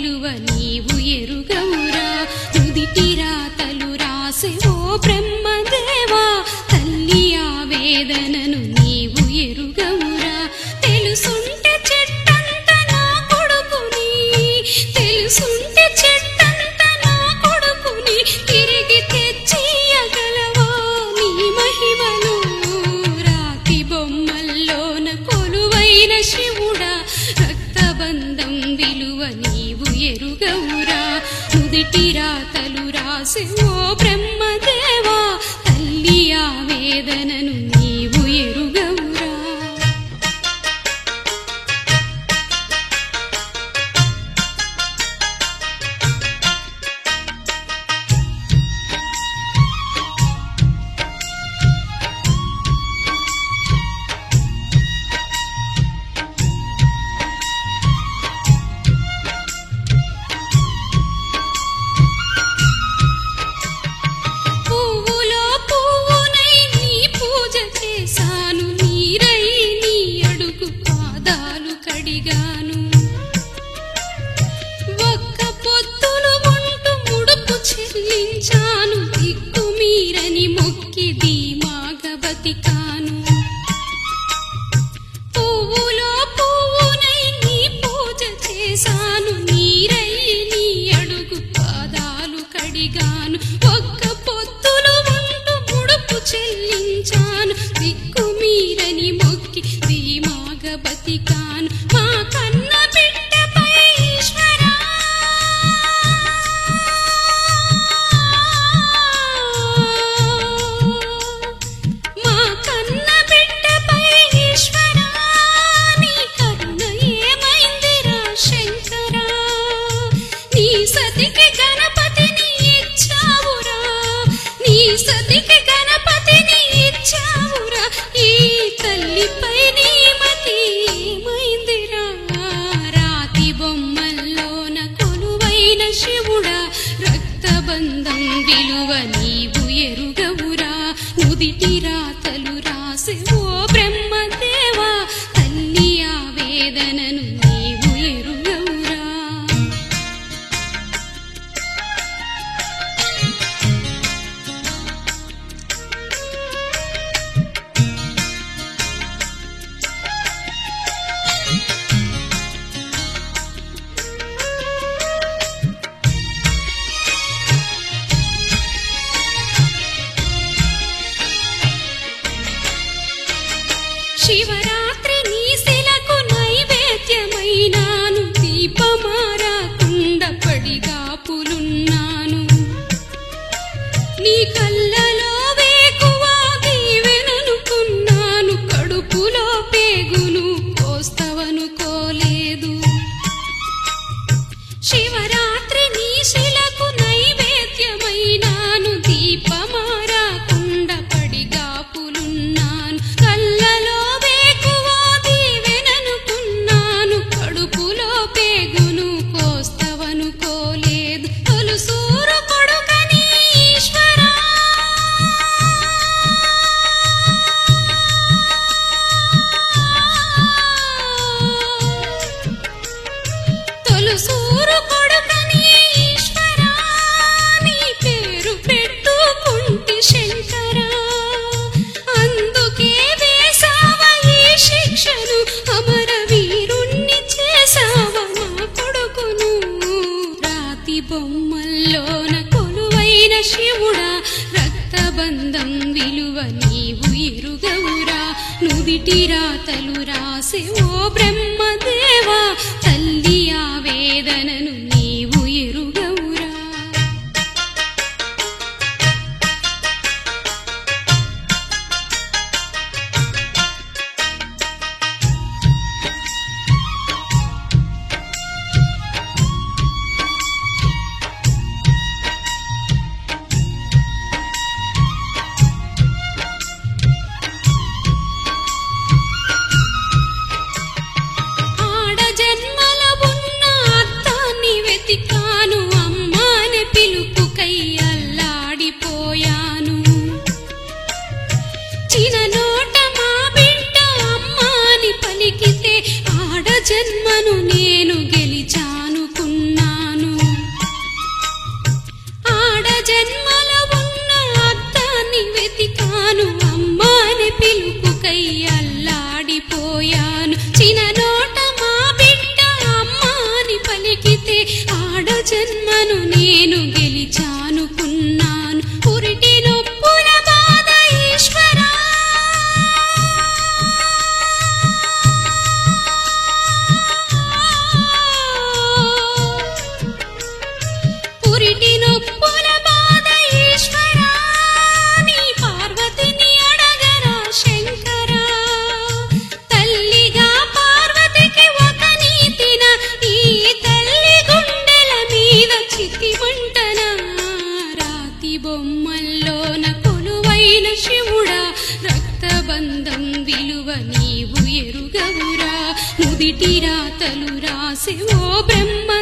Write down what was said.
విలువ నీవు ఎరుగవురా నుదిటి రాతలు రాసే ఓ బ్రహ్మదేవా తల్లి ఆ వేదనను నీవు ఎరుగవురా తెలుసుంటే చెట్టంత నా కొడుకుని తెలుసుంటే చెట్టంత నా కొడుకుని తిరిగి తెచ్చియగలవా నీ మహిమను రాతి బొమ్మల్లోన కొలువైన శివుడా రక్తబంధం విలువ నీవు ఎరుగవురా నుదిటి రాతలు రాసి ఓ బ్రహ్మదేవా తల్లి ఆ వేదనను నీవు ఎరుగవురా పువ్వులో పువ్వునై నీ పూజ చేశాను నీరై నీ అడుగు పాదాలు కడిగాను ఒక్క పొత్తులు ఉంటూ ముడుపు చెల్లించాను దిక్కు మీరని మొక్కి ధీమాగ బతికాను పువ్వులో పువ్వునై నీ పూజ చేశాను నీరై నీ అడుగు పాదాలు కడిగాను ఒక్క పొత్తులు ఉంటూ ముడుపు చెల్లించాను దిక్కు మీరని మొక్కి ధీమాగ బతికాను మా కన్న బిడ్డపై ఈశ్వరా మా కన్న బిడ్డపై ఈశ్వరా నీ కరుణ ఏమైందిరా శంకరా నీ సతికి గణపతిని ఇచ్చావురా నీ సతికి గణపతిని ఇచ్చావురా ఈ తల్లిపై నీ మతి ఏమైందిరా రాతి బొమ్మల్లోన కొలువైన శివుడా రక్తబంధం విలువ నీవు ఎరుగవురా నుదిటి రాతలు రాసే ఓ బ్రహ్మదేవా తల్లి ఆ వేదనను నీవు ఎరుగవురా శివరాత్రి నీ శిలకు నైవేద్యమైనాను దీపమారాకుండ పడిగా పులున్నాను నీ కళ్ళలో వేకువా దీవెననుకున్నాను కడుపులో పేగును కోస్తవనుకోలేదు శివరాత్రి నీ శిలకు నైవేద్యమైనాను దీపమారాకుండ పడిగా పులున్నాను కళ్ళలో వేకువా దీవెననుకున్నాను కడుపులో పేగును కోస్తవనుకోలేదు తొలుసూరు కొడుకని ఈశ్వరా తొలుసూరు కొడుకని ఈశ్వరా నీ పేరు పెట్టుకుంటి శంకరా అందుకే వేసావ ఈ శిక్షను అమర వీరుణ్ణి చేసావ నా కొడుకును రాతి బొమ్మల్లోన కొలువైన శివుడా రక్తబంధం విలువ నీవు ఎరుగవురా నుదిటి రాతలు రాసే ఓ బ్రహ్మదేవా తల్లి ఆ వేదనను నీవు ఎరుగవురా పలికితే ఆడ జన్మను నేను గెలిచానుకున్నాను పురిటి నొప్పుల బాధ ఈశ్వరా పురిటి నొప్పుల బాధ ఈశ్వరా నీ పార్వతిని అడగరా శంకరా తల్లిగా పార్వతికి ఒక నీతిన ఈ తల్లి గుండెల మీద చితి మంటన రాతి బొమ్మల్లోన కొలువైన శివుడా రక్తబంధం విలువ నీవు ఎరుగవురా నుదిటి రాతలు రాసే ఓ బ్రహ్మ